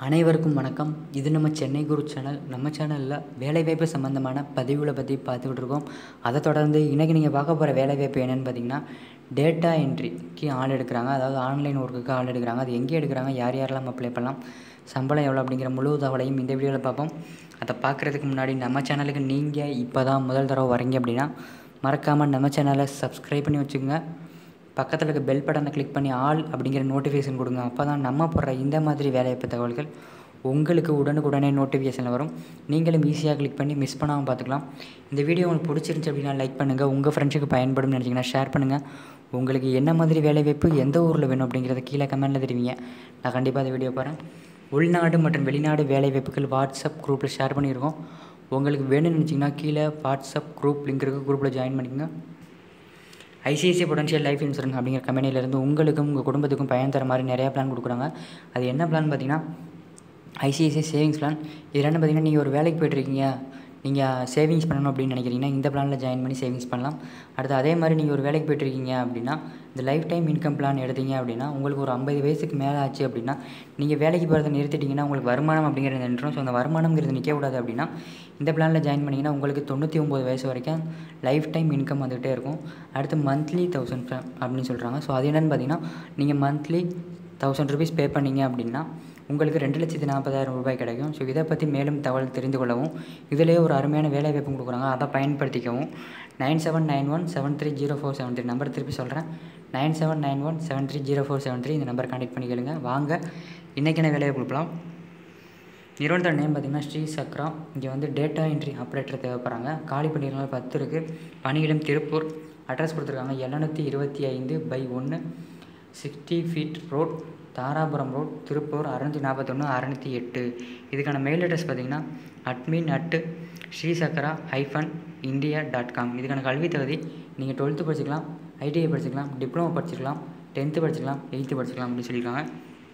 அனைவருக்கும் வணக்கம் இது நம்ம சென்னை குரு சேனல் நம்ம சேனலில் வேலைவாய்ப்பு சம்மந்தமான பதிவுகளை பற்றி பார்த்துக்கிட்டு இருக்கோம் அதை தொடர்ந்து இன்றைக்கி நீங்கள் பார்க்க போகிற வேலைவாய்ப்பு என்னென்னு பார்த்தீங்கன்னா டேட்டா என்ட்ரிக்கு ஆள் எடுக்கிறாங்க அதாவது ஆன்லைன் ஒர்க்குக்கு ஆள் எடுக்கிறாங்க அது எங்கே எடுக்கிறாங்க யார் யாரெல்லாம் அப்ளை பண்ணலாம் சம்பளம் எவ்வளோ அப்படிங்கிற முழு தகவலையும் இந்த வீடியோவில் பார்ப்போம் அதை பார்க்குறதுக்கு முன்னாடி நம்ம சேனலுக்கு நீங்கள் இப்போ தான் முதல் தடவை வரீங்க அப்படின்னா மறக்காமல் நம்ம சேனலை சப்ஸ்கிரைப் பண்ணி வச்சுக்கோங்க பக்கத்தில் இருக்க பெல் பட்டனை கிளிக் பண்ணி ஆல் அப்படிங்கிற நோட்டிஃபிகேஷன் கொடுங்க அப்போ தான் நம்ம போடுற இந்த மாதிரி வேலைவாய்ப்பு தகவல்கள் உங்களுக்கு உடனுக்குடனே நோட்டிஃபிகேஷனில் வரும் நீங்களும் ஈஸியாக கிளிக் பண்ணி மிஸ் பண்ணாமல் பார்த்துக்கலாம் இந்த வீடியோ உங்களுக்கு பிடிச்சிருந்துச்சி அப்படின்னா லைக் பண்ணுங்கள் உங்கள் ஃப்ரெண்ட்ஸுக்கு பயன்படும் நினச்சிங்கன்னா ஷேர் பண்ணுங்கள் உங்களுக்கு என்ன மாதிரி வேலைவாய்ப்பு எந்த ஊரில் வேணும் அப்படிங்கிறத கீழே கமெண்ட்டில் தெரிவிங்க நான் கண்டிப்பாக அந்த வீடியோ பாருங்கள் உள்நாடு மற்றும் வெளிநாடு வேலைவாய்ப்புகள் வாட்ஸ்அப் குரூப்பில் ஷேர் பண்ணியிருக்கோம் உங்களுக்கு வேணும்னு நினச்சிங்கன்னா கீழே வாட்ஸ்அப் குரூப் லிங்க் இருக்குது குரூப்பில் ஜாயின் பண்ணிக்கோங்க ஐசிஐசிஐ பொட்டன்ஷியல் லைஃப் இன்சூரன்ஸ் அப்படிங்கிற கம்பெனிலேருந்து உங்களுக்கும் உங்கள் குடும்பத்துக்கும் பயன் தர மாதிரி நிறையா பிளான் கொடுக்குறாங்க அது என்ன பிளான் பார்த்தீங்கன்னா ஐசிஐசிஐ சேவிங்ஸ் பிளான் இது என்ன பார்த்தீங்கன்னா நீங்கள் ஒரு வேலைக்கு போயிட்டுருக்கீங்க நீங்கள் சேவிங்ஸ் பண்ணணும் அப்படின்னு நினைக்கிறீங்கன்னா இந்த பிளானில் ஜாயின் பண்ணி சேவிங்ஸ் பண்ணலாம் அடுத்து அதே மாதிரி நீங்கள் ஒரு வேலைக்கு போயிட்டுருக்கீங்க அப்படின்னா இந்த லைஃப் டைம் இன்கம் பிளான் எடுத்தீங்க அப்படின்னா உங்களுக்கு ஒரு ஐம்பது வயசுக்கு மேலே ஆச்சு அப்படின்னா நீங்கள் வேலைக்கு போகிறத நிறுத்திட்டிங்கன்னா உங்களுக்கு வருமானம் அப்படிங்கிறது நின்றோம் ஸோ அந்த வருமானங்கிறது நிற்கக்கூடாது அப்படின்னா இந்த பிளானில் ஜாயின் பண்ணிங்கன்னா உங்களுக்கு தொண்ணூற்றி ஒம்பது வயசு வரைக்கும் லைஃப் டைம் இன்கம் வந்துகிட்டே இருக்கும் அடுத்து மந்த்லி தௌசண்ட் அப்படின்னு சொல்கிறாங்க ஸோ அது என்னென்னு பார்த்தீங்கன்னா நீங்கள் மந்த்லி தௌசண்ட் ருபீஸ் பே பண்ணீங்க அப்படின்னா உங்களுக்கு ரெண்டு லட்சத்தி நாற்பதாயிரம் ரூபாய் கிடைக்கும் ஸோ இதை பற்றி மேலும் தகவல் தெரிந்து கொள்ளவும் இதிலே ஒரு அருமையான வேலை வாய்ப்பு கொடுக்குறாங்க அதை பயன்படுத்திக்கவும் nine seven nine one seven three zero four seven three number திருப்பி சொல்கிறேன் nine seven nine one seven three zero four seven three இந்த நம்பர் கான்டெக்ட் பண்ணி கேளுங்க வாங்க இன்றைக்கான வேலையை கொடுக்கலாம் நிறுவனத்தோட நேம் பார்த்திங்கன்னா ஸ்ரீ சக்ரா இங்கே வந்து டேட்டா என்ட்ரி ஆப்ரேட்டர் தேவைப்படுறாங்க காலி பணியிடங்கள் பத்து இருக்குது பணியிடம் திருப்பூர் அட்ரஸ் கொடுத்துருக்காங்க எழுநூற்றி இருபத்தி ஐந்து பை ஒன்று sixty feet road Dharapuram road Tiruppur அறநூற்றி நாற்பத்தொன்று அறநூற்றி எட்டு இதுக்கான மெயில் அட்ரஸ் பார்த்திங்கன்னா admin at Srichakra hyphen India dot com இதுக்கான கல்வி தகுதி நீங்கள் டுவெல்த்து படிச்சுக்கலாம் ஐடிஐ படிச்சுக்கலாம் டிப்ளமோ படிச்சுக்கலாம் டென்த்து படிச்சுக்கலாம் எயித்து படிச்சுக்கலாம் அப்படின்னு சொல்லியிருக்காங்க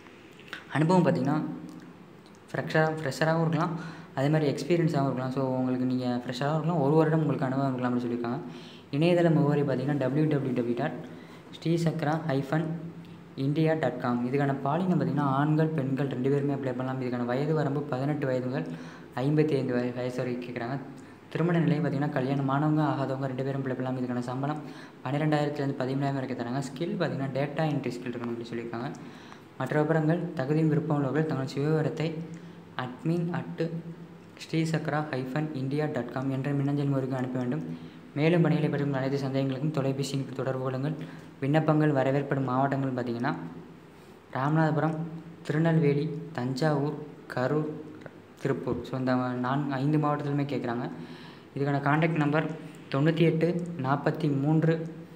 அனுபவம் பார்த்திங்கன்னா ஃப்ரெஷராக ஃப்ரெஷராகவும் இருக்கலாம் அதே மாதிரி எக்ஸ்பீரியன்ஸாகவும் இருக்கலாம் ஸோ உங்களுக்கு நீங்கள் ஃப்ரெஷ்ஷாகவும் இருக்கலாம் ஒரு வருடம் உங்களுக்கு அனுபவம் இருக்கலாம் அப்படின்னு சொல்லியிருக்காங்க இணையதள முகவரி பார்த்திங்கன்னா W W W dot Srichakra hyphen India dot com இதுக்கான பாலினம் பார்த்திங்கன்னா ஆண்கள் பெண்கள் ரெண்டு பேருமே அப்ளை பண்ணலாம் இதுக்கான வயது வரம்பு பதினெட்டு வயதுகள் ஐம்பத்தி ஐந்து வய வயசு வரைக்கும் கேட்குறாங்க திருமண நிலை பார்த்திங்கன்னா கல்யாணமானவங்க ஆகாதவங்க ரெண்டு பேரும் அப்ளை பண்ணலாம் இதுக்கான சம்பளம் பன்னிரெண்டாயிரத்துலேருந்து பதிமூணாயிரம் வரைக்கும் தராங்க ஸ்கில் பார்த்திங்கன்னா டேட்டா என்ட்ரி ஸ்கில் இருக்கணும் அப்படின்னு சொல்லியிருக்காங்க மற்ற விவரங்கள் தகுதியும் விருப்பம் உள்ளவர்கள் தங்கள் சுயவிவரத்தை admin at Srichakra hyphen India dot com என்ற மின்னஞ்சல் முறைக்கு அனுப்ப வேண்டும் மேலும் பணிகளை பற்றும் அனைத்து சந்தேகங்களுக்கும் தொலைபேசியின் தொடர்பு கொள்ளுங்கள் விண்ணப்பங்கள் வரவேற்படும் மாவட்டங்கள் பார்த்திங்கன்னா ராமநாதபுரம் திருநெல்வேலி தஞ்சாவூர் கரூர் திருப்பூர் ஸோ இந்த நான் ஐந்து மாவட்டத்திலுமே கேட்குறாங்க இதுக்கான காண்டாக்ட் நம்பர் தொண்ணூற்றி எட்டு நாற்பத்தி மூன்று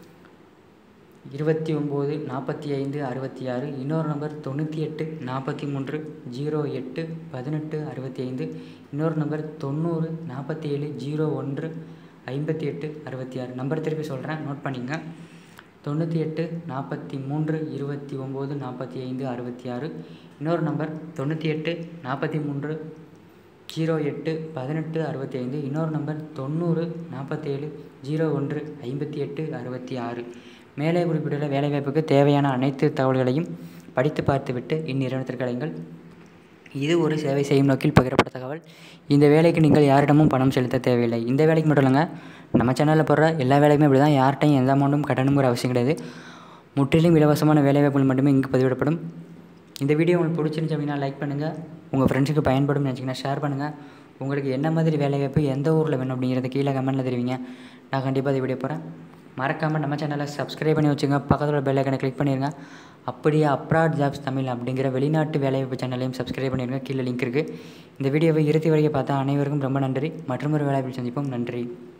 இருபத்தி ஒம்பது நாற்பத்தி ஐந்து அறுபத்தி ஆறு இன்னொரு நம்பர் தொண்ணூற்றி எட்டு நாற்பத்தி மூன்று ஜீரோ எட்டு பதினெட்டு அறுபத்தி ஐந்து இன்னொரு நம்பர் தொண்ணூறு நாற்பத்தி ஏழு ஜீரோ ஒன்று ஐம்பத்தி எட்டு அறுபத்தி ஆறு நம்பர் திருப்பி சொல்கிறேன் நோட் பண்ணிங்க தொண்ணூற்றி எட்டு நாற்பத்தி மூன்று இருபத்தி ஒம்பது நாற்பத்தி ஐந்து அறுபத்தி ஆறு இன்னொரு நம்பர் தொண்ணூற்றி எட்டு நாற்பத்தி மூன்று ஜீரோ எட்டு பதினெட்டு அறுபத்தி ஐந்து இன்னொரு நம்பர் தொண்ணூறு நாற்பத்தேழு ஜீரோ ஒன்று ஐம்பத்தி எட்டு அறுபத்தி ஆறு மேலே குறிப்பிட்டுள்ள வேலைவாய்ப்புக்கு தேவையான அனைத்து தகவல்களையும் படித்து பார்த்துவிட்டு இந்நிறுவனத்திற்கு அழைங்கள் இது ஒரு சேவை செய்யும் நோக்கில் பகிரப்பட்ட தகவல் இந்த வேலைக்கு நீங்கள் யாரிடமும் பணம் செலுத்த தேவையில்லை இந்த வேலைக்கு மட்டும் இல்லைங்க நம்ம சேனலில் போடுற எல்லா வேலைக்குமே இப்படி தான் யார்கிட்டையும் எந்த அமௌண்ட்டும் கட்டணுங்கிற அவசியம் கிடையாது முற்றிலும் இலவசமான வேலைவாய்ப்புகள் மட்டுமே இங்கு பதிவிடப்படும் இந்த வீடியோ உங்களுக்கு பிடிச்சிருந்துச்சு அப்படின்னா லைக் பண்ணுங்கள் உங்கள் ஃப்ரெண்ட்ஸுக்கு பயன்படும் நினச்சிங்கன்னா ஷேர் பண்ணுங்கள் உங்களுக்கு என்ன மாதிரி வேலைவாய்ப்பு எந்த ஊரில் வேணும் அப்படிங்கிறத கீழே கமெண்ட்டில் தெரிவிங்க நான் கண்டிப்பாக அதை வீடியோ போகிறேன் மறக்காமல் நம்ம சேனலை சப்ஸ்கிரைப் பண்ணி வச்சுங்க பக்கத்தில் பெல் ஐக்கனை கிளிக் பண்ணிடுங்க அப்படியே அப்ராட் ஜாப்ஸ் தமிழ் அப்படிங்கிற வெளிநாட்டு வேலைவாய்ப்பு சேனலையும் சப்ஸ்கிரைப் பண்ணிடுங்க கீழே லிங்க் இருக்குது இந்த வீடியோவை இறுதி வரைக்கும் பார்த்தா அனைவருக்கும் ரொம்ப நன்றி மற்றும் ஒரு வேலைவாய்ப்பு சந்திப்போம் நன்றி